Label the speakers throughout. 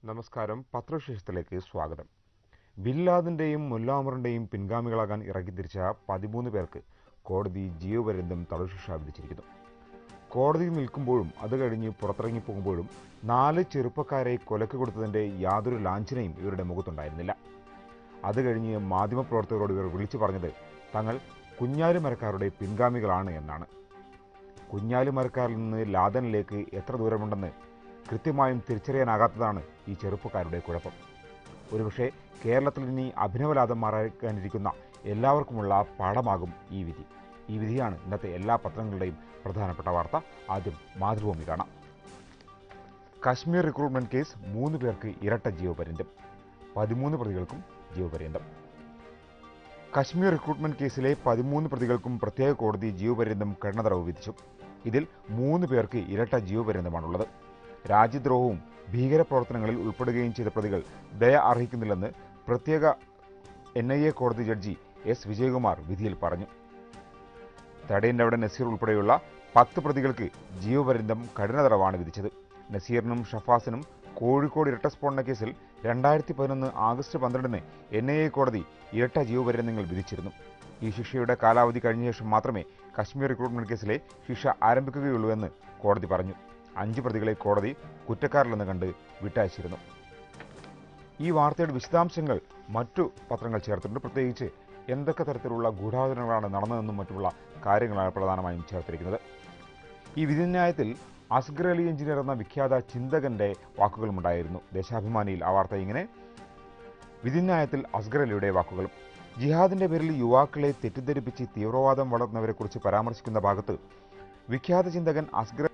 Speaker 1: നമസ്കാരം പത്രവിശേഷത്തിലേക്ക് സ്വാഗതം ബില്ലാദിന്റെയും മുല്ലാമറിന്റെയും പിൻഗാമികളാകാൻ ഇറങ്ങിത്തിരിച്ച പതിമൂന്ന് പേർക്ക് കോടതി ജീവപര്യന്തം തടവുശിക്ഷ വിധിച്ചിരിക്കുന്നു കോടതിയിൽ നിൽക്കുമ്പോഴും അത് കഴിഞ്ഞ് പുറത്തിറങ്ങി പോകുമ്പോഴും നാല് ചെറുപ്പക്കാരെ കൊലക്ക് കൊടുത്തതിന്റെ യാതൊരു ലാഞ്ചനയും ഇവരുടെ മുഖത്തുണ്ടായിരുന്നില്ല അത് കഴിഞ്ഞ് മാധ്യമപ്രവർത്തകരോട് ഇവർ വിളിച്ചു പറഞ്ഞത് തങ്ങൾ കുഞ്ഞാലിമരക്കാരുടെ പിൻഗാമികളാണ് എന്നാണ് കുഞ്ഞാലിമരക്കാരിൽ നിന്ന് ലാദനിലേക്ക് എത്ര ദൂരമുണ്ടെന്ന് കൃത്യമായും തിരിച്ചറിയാനാകാത്തതാണ് ഈ ചെറുപ്പക്കാരുടെ കുഴപ്പം ഒരുപക്ഷെ കേരളത്തിൽ ഇനി അഭിനവലാദന്മാരാകാനിരിക്കുന്ന എല്ലാവർക്കുമുള്ള പാഠമാകും ഈ വിധി ഈ വിധിയാണ് ഇന്നത്തെ എല്ലാ പത്രങ്ങളുടെയും പ്രധാനപ്പെട്ട വാർത്ത ആദ്യം മാതൃഭൂമി കാണാം കശ്മീർ റിക്രൂട്ട്മെന്റ് കേസ് മൂന്ന് പേർക്ക് ഇരട്ട ജീവപര്യന്തം പതിമൂന്ന് പ്രതികൾക്കും ജീവപര്യന്തം കശ്മീർ റിക്രൂട്ട്മെന്റ് കേസിലെ പതിമൂന്ന് പ്രതികൾക്കും പ്രത്യേക കോടതി ജീവപര്യന്തം കഠിനതടവ് വിധിച്ചു ഇതിൽ മൂന്ന് പേർക്ക് ഇരട്ട ജീവപര്യന്തമാണുള്ളത് രാജ്യദ്രോഹവും ഭീകരപ്രവർത്തനങ്ങളിൽ ഉൾപ്പെടുകയും ചെയ്ത പ്രതികൾ ദയ അർഹിക്കുന്നില്ലെന്ന് പ്രത്യേക എൻ ഐ എ കോടതി ജഡ്ജി എസ് വിജയകുമാർ വിധിയിൽ പറഞ്ഞു തടയൻ്റെ നസീർ ഉൾപ്പെടെയുള്ള പത്ത് പ്രതികൾക്ക് ജീവപര്യന്തം കഠിന തടവാണ് വിധിച്ചത് നസീറിനും ഷഫാസിനും കോഴിക്കോട് ഇരട്ട സ്ഫോടന കേസിൽ രണ്ടായിരത്തി പതിനൊന്ന് ആഗസ്റ്റ് പന്ത്രണ്ടിന് എൻ ഐ എ കോടതി ഇരട്ട ജീവപര്യന്തങ്ങൾ വിധിച്ചിരുന്നു ഈ ശിക്ഷയുടെ കാലാവധി കഴിഞ്ഞ ശേഷം മാത്രമേ കശ്മീർ റിക്രൂട്ട്മെന്റ് കേസിലെ ശിക്ഷ ആരംഭിക്കുകയുള്ളൂ എന്ന് കോടതി പറഞ്ഞു അഞ്ച് പ്രതികളെ കോടതി കുറ്റക്കാരില്ലെന്ന് കണ്ട് വിട്ടയച്ചിരുന്നു ഈ വാർത്തയുടെ വിശദാംശങ്ങൾ മറ്റു പത്രങ്ങൾ ചേർത്തിട്ടുണ്ട് പ്രത്യേകിച്ച് എന്തൊക്കെ തരത്തിലുള്ള ഗൂഢാലോചനകളാണ് നടന്നതെന്നും മറ്റുള്ള കാര്യങ്ങളാണ് പ്രധാനമായും ചേർത്തിരിക്കുന്നത് ഈ വിധിന്യായത്തിൽ അസ്ഗർ അലി എഞ്ചിനീയർ എന്ന വിഖ്യാത ചിന്തകന്റെ വാക്കുകളുമുണ്ടായിരുന്നു ദേശാഭിമാനിയിൽ ആ വാർത്ത ഇങ്ങനെ വിധിന്യായത്തിൽ അസ്ഗർ അലിയുടെ വാക്കുകളും ജിഹാദിന്റെ പേരിൽ യുവാക്കളെ തെറ്റിദ്ധരിപ്പിച്ച് തീവ്രവാദം വളർന്നവരെക്കുറിച്ച് പരാമർശിക്കുന്ന ഭാഗത്ത് വിഖ്യാത ചിന്തകൻ അസ്ഗർ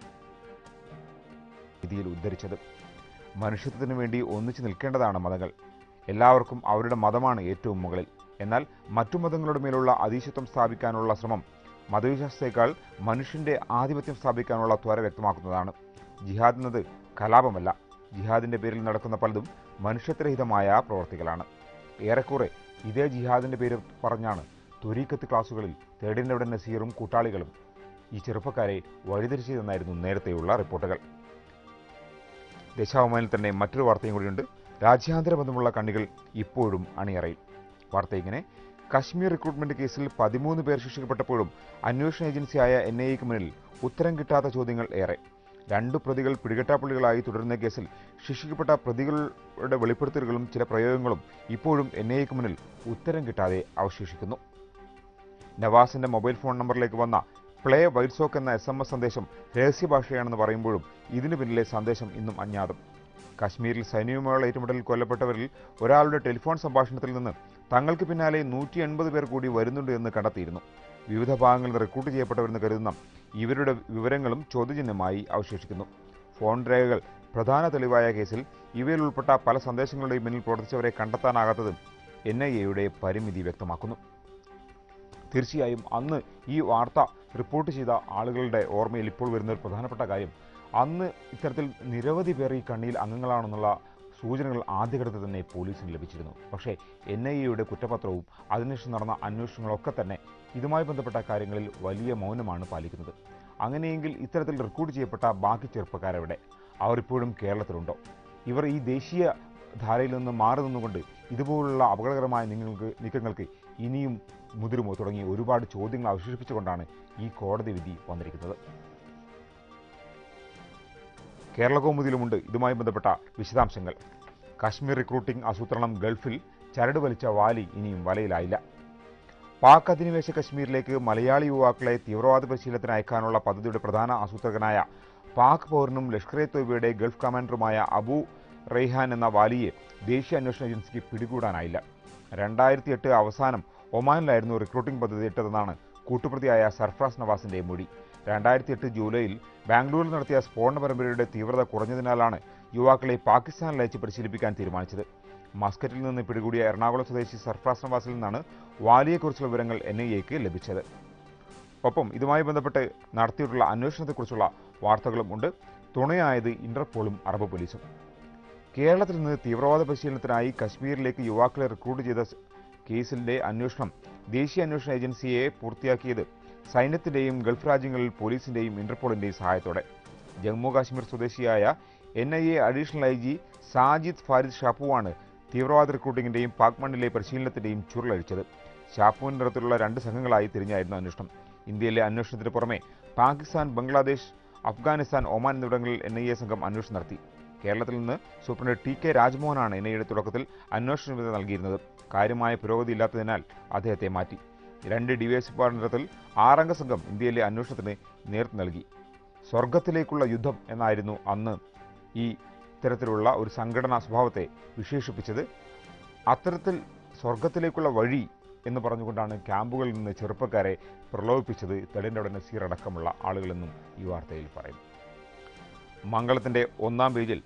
Speaker 1: വിധിയിൽ ഉദ്ധരിച്ചത് മനുഷ്യത്വത്തിനു വേണ്ടി ഒന്നിച്ചു നിൽക്കേണ്ടതാണ് മതങ്ങൾ എല്ലാവർക്കും അവരുടെ മതമാണ് ഏറ്റവും മുകളിൽ എന്നാൽ മറ്റു മതങ്ങളുടെ മേലുള്ള അതീശത്വം സ്ഥാപിക്കാനുള്ള ശ്രമം മതവിശ്വാസത്തേക്കാൾ മനുഷ്യന്റെ ആധിപത്യം സ്ഥാപിക്കാനുള്ള ത്വര വ്യക്തമാക്കുന്നതാണ് ജിഹാദ് എന്നത് കലാപമല്ല ജിഹാദിന്റെ പേരിൽ നടക്കുന്ന പലതും മനുഷ്യത്വരഹിതമായ പ്രവർത്തികളാണ് ഏറെക്കുറെ ഇതേ ജിഹാദിന്റെ പേര് പറഞ്ഞാണ് ത്വരീക്കത്ത് ക്ലാസുകളിൽ തേടിൻ്റെ നസീറും കൂട്ടാളികളും ഈ ചെറുപ്പക്കാരെ വഴിതിരിച്ചതെന്നായിരുന്നു നേരത്തെയുള്ള റിപ്പോർട്ടുകൾ ദേശാഭിമാനിൽ തന്നെ മറ്റൊരു വാർത്തയും കൂടിയുണ്ട് രാജ്യാന്തര ബന്ധമുള്ള കണ്ണികൾ ഇപ്പോഴും അണിയറയിൽ വാർത്ത ഇങ്ങനെ കശ്മീർ റിക്രൂട്ട്മെന്റ് കേസിൽ പതിമൂന്ന് പേർ ശിക്ഷിക്കപ്പെട്ടപ്പോഴും അന്വേഷണ ഏജൻസിയായ എൻ ഐ എക്ക് മുന്നിൽ ഉത്തരം കിട്ടാത്ത ചോദ്യങ്ങൾ ഏറെ രണ്ടു പ്രതികൾ പിടികെട്ടാപ്പുള്ളികളായി തുടരുന്ന കേസിൽ ശിക്ഷിക്കപ്പെട്ട പ്രതികളുടെ വെളിപ്പെടുത്തലുകളും ചില പ്രയോഗങ്ങളും ഇപ്പോഴും എൻ ഐ എക്ക് മുന്നിൽ ഉത്തരം കിട്ടാതെ അവശേഷിക്കുന്നു നവാസിന്റെ മൊബൈൽ ഫോൺ നമ്പറിലേക്ക് വന്ന പ്ലേ വൈറ്റ് സോക്ക് എന്ന എസ് എം എസ് സന്ദേശം രഹസ്യഭാഷയാണെന്ന് പറയുമ്പോഴും ഇതിനു പിന്നിലെ സന്ദേശം ഇന്നും അജ്ഞാതം കശ്മീരിൽ സൈന്യവുമായുള്ള ഏറ്റുമുട്ടലിൽ കൊല്ലപ്പെട്ടവരിൽ ഒരാളുടെ ടെലിഫോൺ സംഭാഷണത്തിൽ നിന്ന് തങ്ങൾക്ക് പിന്നാലെ നൂറ്റി എൺപത് പേർ കൂടി വരുന്നുണ്ട് എന്ന് കണ്ടെത്തിയിരുന്നു വിവിധ ഭാഗങ്ങളിൽ റിക്രൂട്ട് ചെയ്യപ്പെട്ടവരെന്ന് കരുതുന്ന ഇവരുടെ വിവരങ്ങളും ചോദ്യചിഹ്നമായി അവശേഷിക്കുന്നു ഫോൺ രേഖകൾ പ്രധാന തെളിവായ കേസിൽ ഇവയിൽ ഉൾപ്പെട്ട പല സന്ദേശങ്ങളുടെയും പിന്നിൽ പ്രവർത്തിച്ചവരെ കണ്ടെത്താനാകാത്തത് എൻ ഐ എയുടെ പരിമിതി വ്യക്തമാക്കുന്നു തീർച്ചയായും അന്ന് ഈ വാർത്ത റിപ്പോർട്ട് ചെയ്ത ആളുകളുടെ ഓർമ്മയിൽ ഇപ്പോൾ വരുന്ന ഒരു പ്രധാനപ്പെട്ട കാര്യം അന്ന് ഇത്തരത്തിൽ നിരവധി പേർ ഈ കണ്ണിയിൽ അംഗങ്ങളാണെന്നുള്ള സൂചനകൾ ആദ്യഘട്ടത്തിൽ തന്നെ പോലീസിന് ലഭിച്ചിരുന്നു പക്ഷേ എൻ ഐ എയുടെ കുറ്റപത്രവും അതിനുശേഷം നടന്ന അന്വേഷണങ്ങളൊക്കെ തന്നെ ഇതുമായി ബന്ധപ്പെട്ട കാര്യങ്ങളിൽ വലിയ മൗനമാണ് പാലിക്കുന്നത് അങ്ങനെയെങ്കിൽ ഇത്തരത്തിൽ റിക്രൂട്ട് ചെയ്യപ്പെട്ട ബാക്കി ചെറുപ്പക്കാരെവിടെ അവർ ഇപ്പോഴും കേരളത്തിലുണ്ടോ ഇവർ ഈ ദേശീയ ധാരയിൽ നിന്ന് മാറി നിന്നുകൊണ്ട് ഇതുപോലുള്ള അപകടകരമായ നിങ്ങൾക്ക് നീക്കങ്ങൾക്ക് ഇനിയും മുതിരുമോ തുടങ്ങി ഒരുപാട് ചോദ്യങ്ങൾ അവശേഷിപ്പിച്ചുകൊണ്ടാണ് ഈ കോടതി വിധി വന്നിരിക്കുന്നത് കേരള കൗമുദിയിലുമുണ്ട് ഇതുമായി ബന്ധപ്പെട്ട വിശദാംശങ്ങൾ കാശ്മീർ റിക്രൂട്ടിംഗ് ആസൂത്രണം ഗൾഫിൽ ചരട് വലിച്ച വാലി ഇനിയും വലയിലായില്ല പാക് അധിനിവേശ കശ്മീരിലേക്ക് മലയാളി യുവാക്കളെ തീവ്രവാദ പരിശീലനത്തിന് അയക്കാനുള്ള പദ്ധതിയുടെ പ്രധാന ആസൂത്രകനായ പാക് പൗരനും ലഷ്കർ എ തൊയ്ബയുടെ ഗൾഫ് കമാൻഡറുമായ അബു റെയ്ഹാൻ എന്ന വാലിയെ ദേശീയ അന്വേഷണ ഏജൻസിക്ക് പിടികൂടാനായില്ല രണ്ടായിരത്തി എട്ട് അവസാനം ഒമാനിലായിരുന്നു റിക്രൂട്ടിംഗ് പദ്ധതി ഇട്ടതെന്നാണ് കൂട്ടുപ്രതിയായ സർഫ്രാസ് നവാസിന്റെ മൊഴി രണ്ടായിരത്തി എട്ട് ജൂലൈയിൽ ബാംഗ്ലൂരിൽ നടത്തിയ സ്ഫോടന പരമ്പരയുടെ തീവ്രത കുറഞ്ഞതിനാലാണ് യുവാക്കളെ പാകിസ്ഥാനിൽ അയച്ച് പരിശീലിപ്പിക്കാൻ തീരുമാനിച്ചത് മസ്കറ്റിൽ നിന്ന് പിടികൂടിയ എറണാകുളം സ്വദേശി സർഫ്രാസ് നവാസിൽ നിന്നാണ് വാലിയെക്കുറിച്ചുള്ള വിവരങ്ങൾ എൻ ഐ എക്ക് ലഭിച്ചത് ഒപ്പം ഇതുമായി ബന്ധപ്പെട്ട് നടത്തിയിട്ടുള്ള അന്വേഷണത്തെക്കുറിച്ചുള്ള വാർത്തകളും ഉണ്ട് തുണയായത് ഇന്റർപോളും അറബ് പോലീസും കേരളത്തിൽ നിന്ന് തീവ്രവാദ പരിശീലനത്തിനായി കശ്മീരിലേക്ക് യുവാക്കളെ റിക്രൂട്ട് ചെയ്ത കേസിന്റെ അന്വേഷണം ദേശീയ അന്വേഷണ ഏജൻസിയെ പൂർത്തിയാക്കിയത് സൈന്യത്തിന്റെയും ഗൾഫ് രാജ്യങ്ങളിൽ പോലീസിന്റെയും ഇന്റർപോളിന്റെയും സഹായത്തോടെ ജമ്മു കാശ്മീർ സ്വദേശിയായ N I A additional I G Sajid Farid ഷാപ്പുവാണ് തീവ്രവാദ റിക്രൂട്ടിങ്ങിന്റെയും പാക് മണ്ണിലെ പരിശീലനത്തിന്റെയും ചുരുളഴിച്ചത് ഷാപ്പുവിന്റെ നേതൃത്വത്തിലുള്ള രണ്ട് സംഘങ്ങളായി തിരിഞ്ഞായിരുന്നു അന്വേഷണം ഇന്ത്യയിലെ അന്വേഷണത്തിന് പുറമെ പാകിസ്ഥാൻ ബംഗ്ലാദേശ് അഫ്ഗാനിസ്ഥാൻ ഒമാൻ എന്നിവിടങ്ങളിൽ എൻ ഐ എ സംഘം അന്വേഷണം നടത്തി കേരളത്തിൽ നിന്ന് സൂപ്രണ്ട് ടി കെ രാജ്മോഹനാണ് എൻ ഐയുടെ തുടക്കത്തിൽ അന്വേഷണ ചുമതല നൽകിയിരുന്നത് കാര്യമായ പുരോഗതി ഇല്ലാത്തതിനാൽ അദ്ദേഹത്തെ മാറ്റി രണ്ട് ഡിവൈഎസ്പിമാരുടെ നേതൃത്വത്തിൽ ആറംഗ സംഘം ഇന്ത്യയിലെ അന്വേഷണത്തിന് നേതൃത്വം നൽകി സ്വർഗത്തിലേക്കുള്ള യുദ്ധം എന്നായിരുന്നു അന്ന് ഈ ഇത്തരത്തിലുള്ള ഒരു സംഘടനാ സ്വഭാവത്തെ വിശേഷിപ്പിച്ചത് അത്തരത്തിൽ സ്വർഗത്തിലേക്കുള്ള വഴി എന്ന് പറഞ്ഞുകൊണ്ടാണ് ക്യാമ്പുകളിൽ നിന്ന് ചെറുപ്പക്കാരെ പ്രലോഭിപ്പിച്ചത് തെളിൻ്റെ നസീർ അടക്കമുള്ള ആളുകളെന്നും ഈ വാർത്തയിൽ പറയുന്നു മംഗളത്തിന്റെ ഒന്നാം പേജിൽ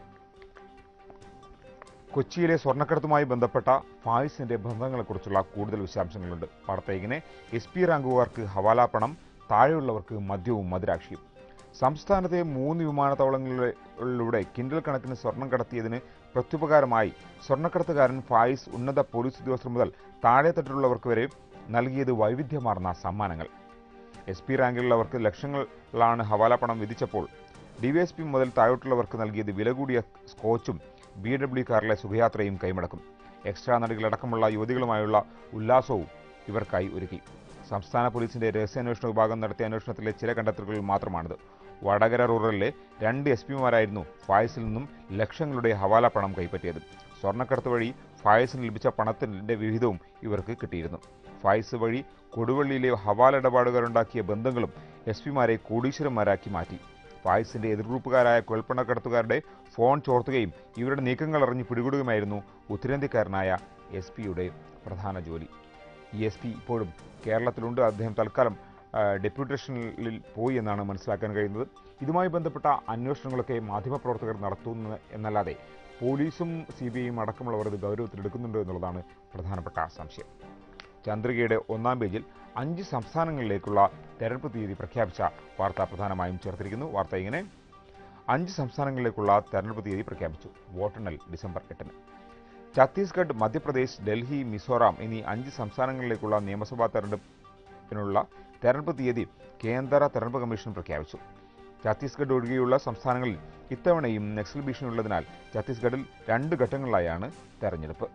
Speaker 1: കൊച്ചിയിലെ സ്വർണ്ണക്കടത്തുമായി ബന്ധപ്പെട്ട ഫായിസിന്റെ ബന്ധങ്ങളെക്കുറിച്ചുള്ള കൂടുതൽ വിശദാംശങ്ങളുണ്ട് വാർത്ത ഇങ്ങനെ എസ് പി റാങ്കുകാർക്ക് ഹവാല പണം താഴെയുള്ളവർക്ക് മദ്യവും മദിരാക്ഷിയും സംസ്ഥാനത്തെ മൂന്ന് വിമാനത്താവളങ്ങളിലൂടെ കിൻഡൽ കണക്കിന് സ്വർണം കടത്തിയതിന് പ്രത്യുപകാരമായി സ്വർണ്ണക്കടത്തുകാരൻ ഫായിസ് ഉന്നത പോലീസ് ഉദ്യോഗസ്ഥർ മുതൽ താഴെത്തട്ടിലുള്ളവർക്ക് വരെ നൽകിയത് വൈവിധ്യമാർന്ന സമ്മാനങ്ങൾ എസ് പി റാങ്കിലുള്ളവർക്ക് ലക്ഷങ്ങളാണ് ഹവാല പണം വിധിച്ചപ്പോൾ ഡിവൈഎസ്പി മുതൽ താഴോട്ടുള്ളവർക്ക് നൽകിയത് വില കൂടിയ സ്കോച്ചും ബി ഡബ്ല്യു കാറിലെ സുഖയാത്രയും കൈമടക്കും എക്സ്ട്രാ നടികളടക്കമുള്ള യുവതികളുമായുള്ള ഉല്ലാസവും ഇവർക്കായി ഒരുക്കി സംസ്ഥാന പോലീസിന്റെ രഹസ്യാന്വേഷണ വിഭാഗം നടത്തിയ അന്വേഷണത്തിലെ ചില കണ്ടെത്തലുകൾ മാത്രമാണിത് വടകര റൂറലിലെ രണ്ട് എസ് പിമാരായിരുന്നു ഫായസിൽ നിന്നും ലക്ഷങ്ങളുടെ ഹവാല പണം കൈപ്പറ്റിയത് സ്വർണ്ണക്കടത്ത് വഴി ഫായസിന് ലഭിച്ച പണത്തിന്റെ വിഹിതവും ഇവർക്ക് കിട്ടിയിരുന്നു ഫായസ് വഴി കൊടുവള്ളിയിലെ ഹവാല ഇടപാടുകാരുണ്ടാക്കിയ ബന്ധങ്ങളും എസ് പിമാരെ കോടീശ്വരന്മാരാക്കി മാറ്റി ഫായിസിന്റെ എതിർഗ്രൂപ്പുകാരായ കുഴൽപ്പണക്കടത്തുകാരുടെ ഫോൺ ചോർത്തുകയും ഇവരുടെ നീക്കങ്ങൾ അറിഞ്ഞ് പിടികൂടുകയുമായിരുന്നു ഉത്തരേന്ത്യക്കാരനായ എസ് പിയുടെ പ്രധാന ജോലി ഈ എസ് പി ഇപ്പോഴും കേരളത്തിലുണ്ട് അദ്ദേഹം തൽക്കാലം ആ, ഡെപ്യൂട്ടേഷനിൽ പോയി എന്നാണ് മനസ്സിലാക്കാൻ കഴിയുന്നത് ഇതുമായി ബന്ധപ്പെട്ട അന്വേഷണങ്ങളൊക്കെ മാധ്യമപ്രവർത്തകർ നടത്തുന്നു എന്നല്ലാതെ പോലീസും സി ബി ഐയും അടക്കമുള്ളവർ ഇത് ഗൗരവത്തിലെടുക്കുന്നുണ്ടോ എന്നുള്ളതാണ് പ്രധാനപ്പെട്ട സംശയം ചന്ദ്രികയുടെ ഒന്നാം പേജിൽ അഞ്ച് സംസ്ഥാനങ്ങളിലേക്കുള്ള തെരഞ്ഞെടുപ്പ് തീയതി പ്രഖ്യാപിച്ച വാർത്ത പ്രധാനമായും ചേർത്തിരിക്കുന്നു വാർത്ത ഇങ്ങനെ അഞ്ച് സംസ്ഥാനങ്ങളിലേക്കുള്ള തെരഞ്ഞെടുപ്പ് തീയതി പ്രഖ്യാപിച്ചു വോട്ടെണ്ണൽ ഡിസംബർ എട്ടിന് ഛത്തീസ്ഗഡ് മധ്യപ്രദേശ് ഡൽഹി മിസോറാം എന്നീ അഞ്ച് സംസ്ഥാനങ്ങളിലേക്കുള്ള നിയമസഭാ തെരഞ്ഞെടുപ്പിനുള്ള തെരഞ്ഞെടുപ്പ് തീയതി കേന്ദ്ര തെരഞ്ഞെടുപ്പ് കമ്മീഷൻ പ്രഖ്യാപിച്ചു ഛത്തീസ്ഗഡ് ഒഴികെയുള്ള സംസ്ഥാനങ്ങളിൽ ഇത്തവണയും നക്സൽ ഭീഷണിയുള്ളതിനാൽ ഛത്തീസ്ഗഡിൽ രണ്ട് ഘട്ടങ്ങളിലായാണ് തെരഞ്ഞെടുപ്പ്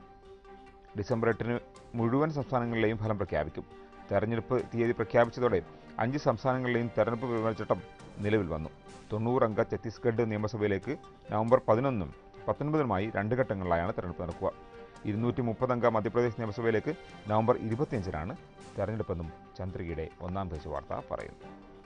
Speaker 1: ഡിസംബർ എട്ടിന് മുഴുവൻ സംസ്ഥാനങ്ങളിലെയും ഫലം പ്രഖ്യാപിക്കും തെരഞ്ഞെടുപ്പ് തീയതി പ്രഖ്യാപിച്ചതോടെ അഞ്ച് സംസ്ഥാനങ്ങളിലെയും തെരഞ്ഞെടുപ്പ് പെരുമാറ്റച്ചട്ടം നിലവിൽ വന്നു തൊണ്ണൂറംഗ ഛത്തീസ്ഗഡ് നിയമസഭയിലേക്ക് നവംബർ പതിനൊന്നും പത്തൊൻപതിനുമായി രണ്ട് ഘട്ടങ്ങളിലായാണ് തെരഞ്ഞെടുപ്പ് നടക്കുക ഇരുന്നൂറ്റി മുപ്പതംഗ മധ്യപ്രദേശ് നിയമസഭയിലേക്ക് നവംബർ ഇരുപത്തിയഞ്ചിനാണ് തെരഞ്ഞെടുപ്പെന്നും ചന്ദ്രികയുടെ ഒന്നാം പേജ് വാർത്ത പറയുന്നു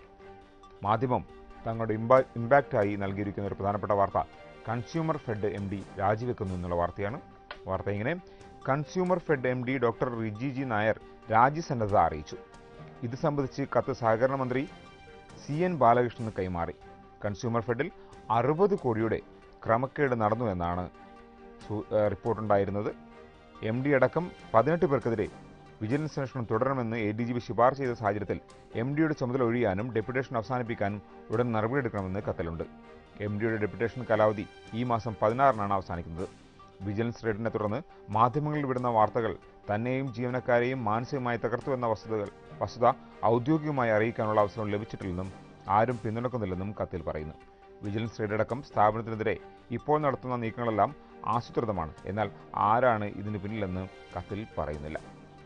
Speaker 1: മാധ്യമം തങ്ങളുടെ ഇമ്പാ ഇമ്പാക്റ്റായി നൽകിയിരിക്കുന്ന ഒരു പ്രധാനപ്പെട്ട വാർത്ത കൺസ്യൂമർ ഫെഡ് എം ഡി രാജിവെക്കുന്നു എന്നുള്ള വാർത്തയാണ് വാർത്ത ഇങ്ങനെ consumer fed M D doctor Riji G Nair രാജ്യസന്നദ്ധത അറിയിച്ചു ഇത് സംബന്ധിച്ച് കത്ത് സഹകരണ മന്ത്രി സി എൻ ബാലകൃഷ്ണന് കൈമാറി കൺസ്യൂമർ ഫെഡിൽ അറുപത് കോടിയുടെ ക്രമക്കേട് നടന്നു എന്നാണ് സു- ഏഹ് റിപ്പോർട്ടുണ്ടായിരുന്നത് എം ഡി അടക്കം പതിനെട്ട് പേർക്കെതിരെ വിജിലൻസ് അന്വേഷണം തുടരണമെന്ന് എ ഡി ജി പി ശുപാർശ ചെയ്ത സാഹചര്യത്തിൽ എം ഡിയുടെ ചുമതല ഒഴിയാനും ഡെപ്യൂട്ടേഷൻ അവസാനിപ്പിക്കാനും ഉടൻ നടപടിയെടുക്കണമെന്ന് കത്തിലുണ്ട് എം ഡിയുടെ ഡെപ്യൂട്ടേഷൻ കാലാവധി ഈ മാസം പതിനാറിനാണ് അവസാനിക്കുന്നത് വിജിലൻസ് റെയ്ഡിനെ തുടർന്ന് മാധ്യമങ്ങളിൽ വിടുന്ന വാർത്തകൾ തന്നെയും ജീവനക്കാരെയും മാനസികമായി തകർത്തുവെന്ന വസ്തുതകൾ വസ്തുത ഔദ്യോഗികമായി അറിയിക്കാനുള്ള അവസരം ലഭിച്ചിട്ടില്ലെന്നും ആരും പിന്തുണക്കുന്നില്ലെന്നും കത്തിൽ പറയുന്നു വിജിലൻസ് റെയ്ഡടക്കം സ്ഥാപനത്തിനെതിരെ ഇപ്പോൾ നടത്തുന്ന നീക്കങ്ങളെല്ലാം ആസൂത്രിതമാണ് എന്നാൽ ആരാണ് ഇതിന് പിന്നിലെന്ന് കത്തിൽ പറയുന്നില്ല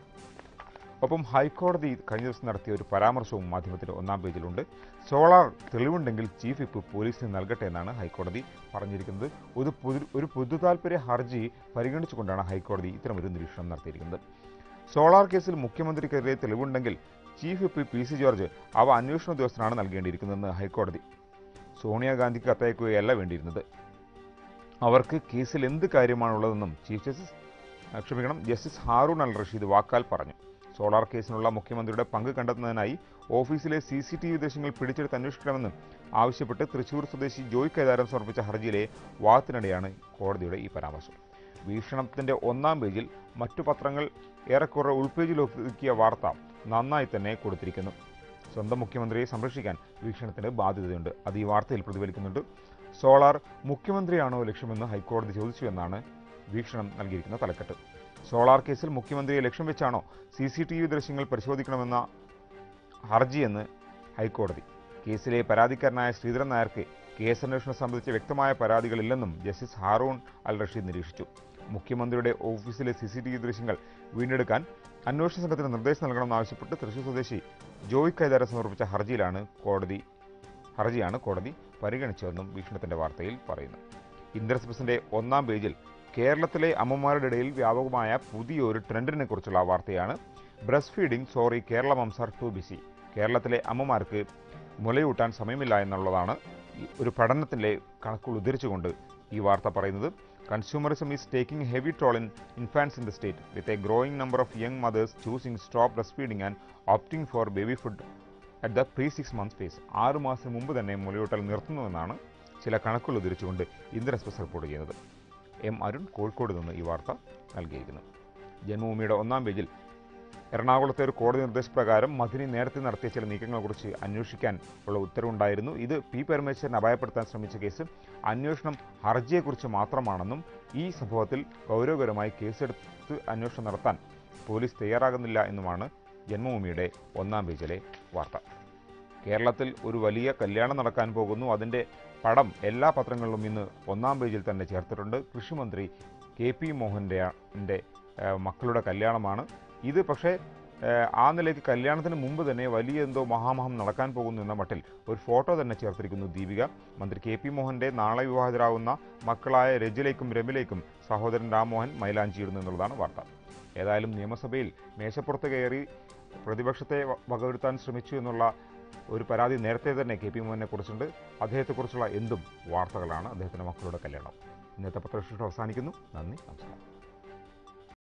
Speaker 1: ഒപ്പം ഹൈക്കോടതി കഴിഞ്ഞ ദിവസം നടത്തിയ ഒരു പരാമർശവും മാധ്യമത്തിന്റെ ഒന്നാം പേജിലുണ്ട് സോളാർ തെളിവുണ്ടെങ്കിൽ ചീഫ് വിപ്പ് പോലീസിന് നൽകട്ടെ എന്നാണ് ഹൈക്കോടതി പറഞ്ഞിരിക്കുന്നത് ഒരു പൊതു ഒരു പൊതുതാൽപര്യ ഹർജി പരിഗണിച്ചുകൊണ്ടാണ് ഹൈക്കോടതി ഇത്തരമൊരു നിരീക്ഷണം നടത്തിയിരിക്കുന്നത് സോളാർ കേസിൽ മുഖ്യമന്ത്രിക്കെതിരെ തെളിവുണ്ടെങ്കിൽ chief whip P C George അവ അന്വേഷണ ഉദ്യോഗസ്ഥനാണ് നൽകേണ്ടിയിരിക്കുന്നതെന്ന് ഹൈക്കോടതി സോണിയാഗാന്ധിക്ക് കത്തയക്കുകയല്ല വേണ്ടിയിരുന്നത് അവർക്ക് കേസിൽ എന്ത് കാര്യമാണുള്ളതെന്നും ചീഫ് ജസ്റ്റിസ് ആ, ക്ഷമിക്കണം ജസ്റ്റിസ് ഹാറൂൺ അൽ റഷീദ് വാക്കാൽ പറഞ്ഞു സോളാർ കേസിനുള്ള മുഖ്യമന്ത്രിയുടെ പങ്ക് കണ്ടെത്തുന്നതിനായി ഓഫീസിലെ സി സി ടി വി ദൃശ്യങ്ങൾ പിടിച്ചെടുത്ത് അന്വേഷിക്കണമെന്ന് ആവശ്യപ്പെട്ട് തൃശൂർ സ്വദേശി ജോയ് കൈതാരം സമർപ്പിച്ച ഹർജിയിലെ വാദത്തിനിടെയാണ് കോടതിയുടെ ഈ പരാമർശം വീക്ഷണത്തിന്റെ ഒന്നാം പേജിൽ മറ്റു പത്രങ്ങൾ ഏറെക്കുറെ ഉൾപേജിൽ ഒതുക്കിയ വാർത്ത നന്നായി തന്നെ കൊടുത്തിരിക്കുന്നു സ്വന്തം മുഖ്യമന്ത്രിയെ സംരക്ഷിക്കാൻ വീക്ഷണത്തിന് ബാധ്യതയുണ്ട് അത് ഈ വാർത്തയിൽ പ്രതിഫലിക്കുന്നുണ്ട് സോളാർ മുഖ്യമന്ത്രിയാണോ ലക്ഷ്യമെന്ന് ഹൈക്കോടതി ചോദിച്ചു എന്നാണ് വീക്ഷണം നൽകിയിരിക്കുന്ന തലക്കെട്ട് സോളാർ കേസിൽ മുഖ്യമന്ത്രിയെ ലക്ഷ്യം വെച്ചാണോ സി സി ടി വി ദൃശ്യങ്ങൾ പരിശോധിക്കണമെന്ന ഹർജിയെന്ന് ഹൈക്കോടതി കേസിലെ പരാതിക്കാരനായ ശ്രീധരൻ നായർക്ക് കേസന്വേഷണം സംബന്ധിച്ച് വ്യക്തമായ പരാതികളില്ലെന്നും ജസ്റ്റിസ് ഹാറൂൺ അൽ റഷീദ് നിരീക്ഷിച്ചു മുഖ്യമന്ത്രിയുടെ ഓഫീസിലെ സി സി ടി വി ദൃശ്യങ്ങൾ വീണ്ടെടുക്കാൻ അന്വേഷണ സംഘത്തിന് നിർദ്ദേശം നൽകണമെന്നാവശ്യപ്പെട്ട് തൃശൂർ സ്വദേശി ജോയ് കൈതാര സമർപ്പിച്ച ഹർജിയിലാണ് കോടതി ഹർജിയാണ് കോടതി പരിഗണിച്ചതെന്നും വീക്ഷണത്തിന്റെ വാർത്തയിൽ പറയുന്നു ഇന്ദ്രസ്പസിന്റെ ഒന്നാം പേജിൽ കേരളത്തിലെ അമ്മമാരുടെ ഇടയിൽ വ്യാപകമായ പുതിയൊരു ട്രെൻഡിനെ കുറിച്ചുള്ള വാർത്തയാണ് breast feeding sorry Kerala mums are too busy കേരളത്തിലെ അമ്മമാർക്ക് മുലയൂട്ടാൻ സമയമില്ല എന്നുള്ളതാണ് ഈ ഒരു പഠനത്തിലെ കണക്കുകൾ ഉദ്ധരിച്ചുകൊണ്ട് ഈ വാർത്ത പറയുന്നത് consumerism is taking heavy toll in infants in the state with a growing number of young mothers choosing stop breast feeding and opting for baby food at the pre six months phase ആറ് മാസം മുമ്പ് തന്നെ മുലയൂട്ടൽ നിർത്തുന്നുവെന്നാണ് ചില കണക്കുകൾ ഉദ്ധരിച്ചുകൊണ്ട് Indian express report ചെയ്യുന്നത് എം അരുൺ കോഴിക്കോട് നിന്ന് ഈ വാർത്ത നൽകിയിരിക്കുന്നു ജന്മഭൂമിയുടെ ഒന്നാം പേജിൽ എറണാകുളത്തെ ഒരു കോടതി നിർദ്ദേശപ്രകാരം മദിനി നേരത്തെ നടത്തിയ ചില നീക്കങ്ങളെക്കുറിച്ച് അന്വേഷിക്കാൻ ഉള്ള ഉത്തരവുണ്ടായിരുന്നു ഇത് പി പരമേശ്വരൻ അപായപ്പെടുത്താൻ ശ്രമിച്ച കേസ് അന്വേഷണം ഹർജിയെക്കുറിച്ച് മാത്രമാണെന്നും ഈ സംഭവത്തിൽ ഗൗരവകരമായി കേസെടുത്ത് അന്വേഷണം നടത്താൻ പോലീസ് തയ്യാറാകുന്നില്ല എന്നുമാണ് ജന്മഭൂമിയുടെ ഒന്നാം പേജിലെ വാർത്ത കേരളത്തിൽ ഒരു വലിയ കല്യാണം നടക്കാൻ പോകുന്നു അതിൻ്റെ പടം എല്ലാ പത്രങ്ങളിലും ഇന്ന് ഒന്നാം പേജിൽ തന്നെ ചേർത്തിട്ടുണ്ട് കൃഷിമന്ത്രി കെ പി മോഹൻ്റെ ൻ്റെ, ഏഹ്, മക്കളുടെ കല്യാണമാണ് ഇത് പക്ഷേ ഏഹ്, ആ നിലയ്ക്ക് കല്യാണത്തിന് മുമ്പ് തന്നെ വലിയ എന്തോ മഹാമഹം നടക്കാൻ പോകുന്നു എന്ന മട്ടിൽ ഒരു ഫോട്ടോ തന്നെ ചേർത്തിരിക്കുന്നു ദീപിക മന്ത്രി കെ പി മോഹൻ്റെ നാളെ വിവാഹിതരാകുന്ന മക്കളായ രജിലേക്കും രമിലേക്കും സഹോദരൻ രാംമോഹൻ മൈലാഞ്ചിയിടുന്നു എന്നുള്ളതാണ് വാർത്ത ഏതായാലും നിയമസഭയിൽ മേശപ്പുറത്ത് കയറി പ്രതിപക്ഷത്തെ വ- വകവരുത്താൻ ശ്രമിച്ചു എന്നുള്ള ഒരു പരാതി നേരത്തെ തന്നെ കെ പി മോഹനെ കുറിച്ചുണ്ട് അദ്ദേഹത്തെക്കുറിച്ചുള്ള എന്തും വാർത്തകളാണ് അദ്ദേഹത്തിൻ്റെ മക്കളുടെ കല്യാണം ഇന്നത്തെ പത്രവിശേഷം അവസാനിക്കുന്നു നന്ദി നമസ്കാരം